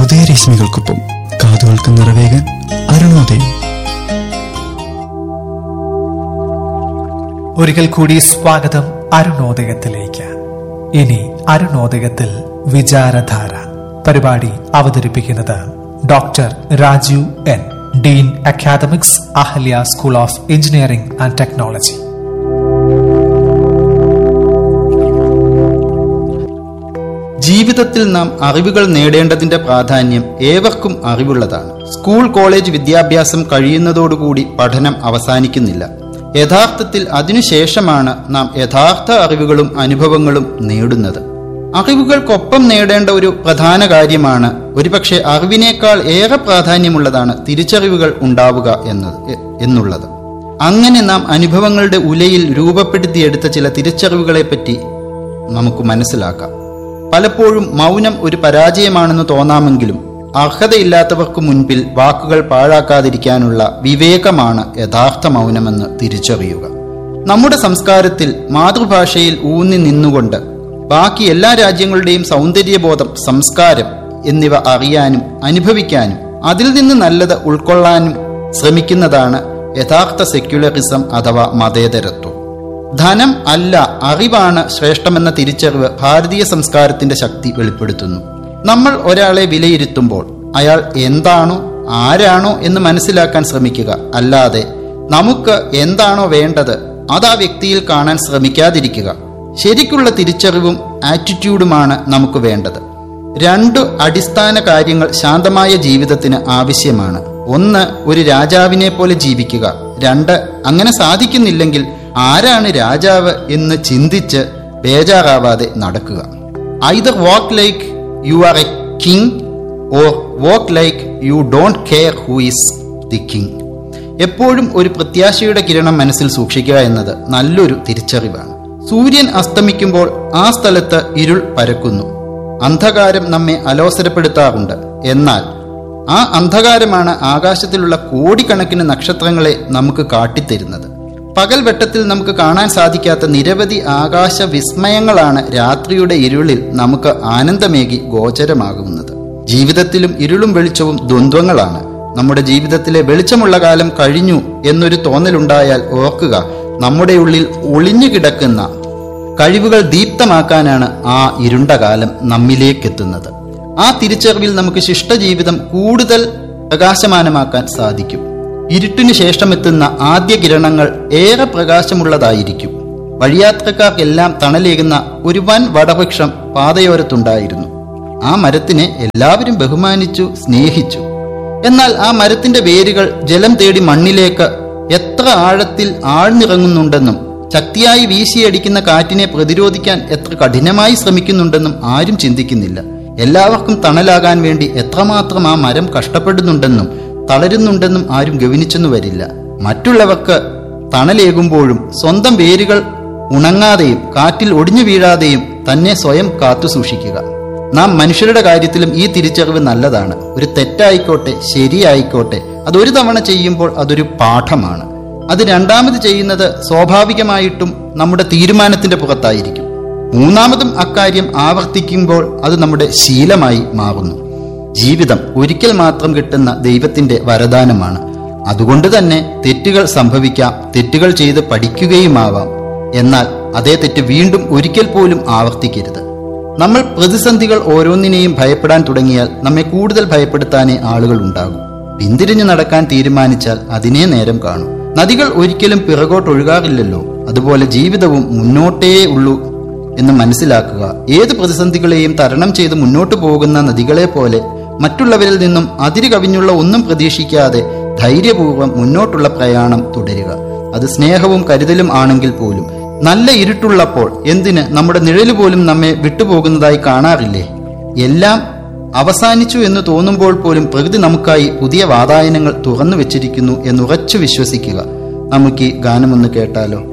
ഉദയരശ്മികൾക്കൊപ്പം കാതുകൾക്ക് നിറവേകാൻ അരുണോദയം ഒരിക്കൽ കൂടി സ്വാഗതം അരുണോദയത്തിലേക്ക് ഇനി അരുണോദയത്തിൽ വിചാരധാര പരിപാടി അവതരിപ്പിക്കുന്നത് doctor Rajeev N dean academics Ahalia school of engineering and technology ജീവിതത്തിൽ നാം അറിവുകൾ നേടേണ്ടതിന്റെ പ്രാധാന്യം ഏവർക്കും അറിവുള്ളതാണ് സ്കൂൾ കോളേജ് വിദ്യാഭ്യാസം കഴിയുന്നതോടുകൂടി പഠനം അവസാനിക്കുന്നില്ല യഥാർത്ഥത്തിൽ അതിനുശേഷമാണ് നാം യഥാർത്ഥ അറിവുകളും അനുഭവങ്ങളും നേടുന്നത് അറിവുകൾക്കൊപ്പം നേടേണ്ട ഒരു പ്രധാന കാര്യമാണ് ഒരുപക്ഷെ അറിവിനേക്കാൾ ഏറെ പ്രാധാന്യമുള്ളതാണ് തിരിച്ചറിവുകൾ ഉണ്ടാവുക എന്നത് എ- എന്നുള്ളത് അങ്ങനെ നാം അനുഭവങ്ങളുടെ ഉലയിൽ രൂപപ്പെടുത്തിയെടുത്ത ചില തിരിച്ചറിവുകളെപ്പറ്റി നമുക്ക് മനസ്സിലാക്കാം പലപ്പോഴും മൗനം ഒരു പരാജയമാണെന്ന് തോന്നാമെങ്കിലും അർഹതയില്ലാത്തവർക്ക് മുൻപിൽ വാക്കുകൾ പാഴാക്കാതിരിക്കാനുള്ള വിവേകമാണ് യഥാർത്ഥ മൗനമെന്ന് തിരിച്ചറിയുക നമ്മുടെ സംസ്കാരത്തിൽ മാതൃഭാഷയിൽ ഊന്നി നിന്നുകൊണ്ട് ബാക്കി എല്ലാ രാജ്യങ്ങളുടെയും സൗന്ദര്യബോധം സംസ്കാരം എന്നിവ അറിയാനും അനുഭവിക്കാനും അതിൽ നിന്ന് നല്ലത് ഉൾക്കൊള്ളാനും ശ്രമിക്കുന്നതാണ് യഥാർത്ഥ സെക്യുലറിസം അഥവാ മതേതരത്വം ധനം അല്ല അറിവാണ് ശ്രേഷ്ഠമെന്ന തിരിച്ചറിവ് ഭാരതീയ സംസ്കാരത്തിന്റെ ശക്തി വെളിപ്പെടുത്തുന്നു നമ്മൾ ഒരാളെ വിലയിരുത്തുമ്പോൾ അയാൾ എന്താണോ ആരാണോ എന്ന് മനസ്സിലാക്കാൻ ശ്രമിക്കുക അല്ലാതെ നമുക്ക് എന്താണോ വേണ്ടത് അത് ആ വ്യക്തിയിൽ കാണാൻ ശ്രമിക്കാതിരിക്കുക ശരിക്കുള്ള തിരിച്ചറിവും ആറ്റിറ്റ്യൂഡുമാണ് നമുക്ക് വേണ്ടത് രണ്ട് അടിസ്ഥാന കാര്യങ്ങൾ ശാന്തമായ ജീവിതത്തിന് ആവശ്യമാണ് ഒന്ന് ഒരു രാജാവിനെ പോലെ ജീവിക്കുക രണ്ട് അങ്ങനെ സാധിക്കുന്നില്ലെങ്കിൽ ആരാണ് രാജാവ് എന്ന് ചിന്തിച്ച് ബേജാറാവാതെ നടക്കുക either walk like you are a king or walk like you don't care who is the king എപ്പോഴും ഒരു പ്രത്യാശയുടെ കിരണം മനസ്സിൽ സൂക്ഷിക്കുക എന്നത് നല്ലൊരു തിരിച്ചറിവാണ് സൂര്യൻ അസ്തമിക്കുമ്പോൾ ആ സ്ഥലത്ത് ഇരുൾ പരക്കുന്നു അന്ധകാരം നമ്മെ അലോസരപ്പെടുത്താറുണ്ട് എന്നാൽ ആ അന്ധകാരമാണ് ആകാശത്തിലുള്ള കോടിക്കണക്കിന് നക്ഷത്രങ്ങളെ നമുക്ക് കാട്ടിത്തരുന്നത് പകൽ വെട്ടത്തിൽ നമുക്ക് കാണാൻ സാധിക്കാത്ത നിരവധി ആകാശ വിസ്മയങ്ങളാണ് രാത്രിയുടെ ഇരുളിൽ നമുക്ക് ആനന്ദമേകി ഗോചരമാകുന്നത് ജീവിതത്തിലും ഇരുളും വെളിച്ചവും ദ്വന്ദ്വങ്ങളാണ് നമ്മുടെ ജീവിതത്തിലെ വെളിച്ചമുള്ള കാലം കഴിഞ്ഞു എന്നൊരു തോന്നലുണ്ടായാൽ ഓർക്കുക നമ്മുടെ ഉള്ളിൽ ഒളിഞ്ഞു കിടക്കുന്ന കഴിവുകൾ ദീപ്തമാക്കാനാണ് ആ ഇരുണ്ട കാലം നമ്മിലേക്കെത്തുന്നത് ആ തിരിച്ചറിവിൽ നമുക്ക് ശിഷ്ടജീവിതം കൂടുതൽ പ്രകാശമാനമാക്കാൻ സാധിക്കും ഇരുട്ടിനു ശേഷമെത്തുന്ന ആദ്യ കിരണങ്ങൾ ഏറെ പ്രകാശമുള്ളതായിരിക്കും വഴിയാത്രക്കാർക്കെല്ലാം തണലേകുന്ന ഒരു വൻ വടവൃക്ഷം പാതയോരത്തുണ്ടായിരുന്നു ആ മരത്തിനെ എല്ലാവരും ബഹുമാനിച്ചു സ്നേഹിച്ചു എന്നാൽ ആ മരത്തിന്റെ വേരുകൾ ജലം തേടി മണ്ണിലേക്ക് എത്ര ആഴത്തിൽ ആഴ്ന്നിറങ്ങുന്നുണ്ടെന്നും ശക്തിയായി വീശിയടിക്കുന്ന കാറ്റിനെ പ്രതിരോധിക്കാൻ എത്ര കഠിനമായി ശ്രമിക്കുന്നുണ്ടെന്നും ആരും ചിന്തിക്കുന്നില്ല എല്ലാവർക്കും തണലാകാൻ വേണ്ടി എത്രമാത്രം ആ മരം കഷ്ടപ്പെടുന്നുണ്ടെന്നും തളരുന്നുണ്ടെന്നും ആരും ഗവനിച്ചെന്നു വരില്ല മറ്റുള്ളവർക്ക് തണലേകുമ്പോഴും സ്വന്തം വേരുകൾ ഉണങ്ങാതെയും കാറ്റിൽ ഒടിഞ്ഞു വീഴാതെയും തന്നെ സ്വയം കാത്തു സൂക്ഷിക്കുക നാം മനുഷ്യരുടെ കാര്യത്തിലും ഈ തിരിച്ചറിവ് നല്ലതാണ് ഒരു തെറ്റായിക്കോട്ടെ ശരിയായിക്കോട്ടെ അതൊരു തവണ ചെയ്യുമ്പോൾ അതൊരു പാഠമാണ് അത് രണ്ടാമത് ചെയ്യുന്നത് സ്വാഭാവികമായിട്ടും നമ്മുടെ തീരുമാനത്തിന്റെ പുറത്തായിരിക്കും മൂന്നാമതും അക്കാര്യം ആവർത്തിക്കുമ്പോൾ അത് നമ്മുടെ ശീലമായി മാറുന്നു ജീവിതം ഒരിക്കൽ മാത്രം കിട്ടുന്ന ദൈവത്തിന്റെ വരദാനമാണ് അതുകൊണ്ട് തന്നെ തെറ്റുകൾ സംഭവിക്കാം തെറ്റുകൾ ചെയ്ത് പഠിക്കുകയുമാവാം എന്നാൽ അതേ തെറ്റ് വീണ്ടും ഒരിക്കൽ പോലും ആവർത്തിക്കരുത് നമ്മൾ പ്രതിസന്ധികൾ ഓരോന്നിനെയും ഭയപ്പെടാൻ തുടങ്ങിയാൽ നമ്മെ കൂടുതൽ ഭയപ്പെടുത്താനേ ആളുകൾ ഉണ്ടാകും പിന്തിരിഞ്ഞു നടക്കാൻ തീരുമാനിച്ചാൽ അതിനേ നേരം കാണും നദികൾ ഒരിക്കലും പിറകോട്ടൊഴുകാറില്ലല്ലോ അതുപോലെ ജീവിതവും മുന്നോട്ടേ ഉള്ളൂ എന്ന് മനസ്സിലാക്കുക ഏത് പ്രതിസന്ധികളെയും തരണം ചെയ്ത് മുന്നോട്ടു പോകുന്ന നദികളെ പോലെ മറ്റുള്ളവരിൽ നിന്നും അതിര് കവിഞ്ഞുള്ള ഒന്നും പ്രതീക്ഷിക്കാതെ ധൈര്യപൂർവ്വം മുന്നോട്ടുള്ള പ്രയാണം തുടരുക അത് സ്നേഹവും കരുതലും ആണെങ്കിൽ പോലും നല്ല ഇരുട്ടുള്ളപ്പോൾ എന്തിന് നമ്മുടെ നിഴല് പോലും നമ്മെ വിട്ടുപോകുന്നതായി കാണാറില്ലേ എല്ലാം അവസാനിച്ചു എന്ന് തോന്നുമ്പോൾ പോലും പ്രകൃതി നമുക്കായി പുതിയ വാതായനങ്ങൾ തുറന്നു വെച്ചിരിക്കുന്നു എന്നുറച്ചു വിശ്വസിക്കുക നമുക്ക് ഈ ഗാനമൊന്ന് കേട്ടാലോ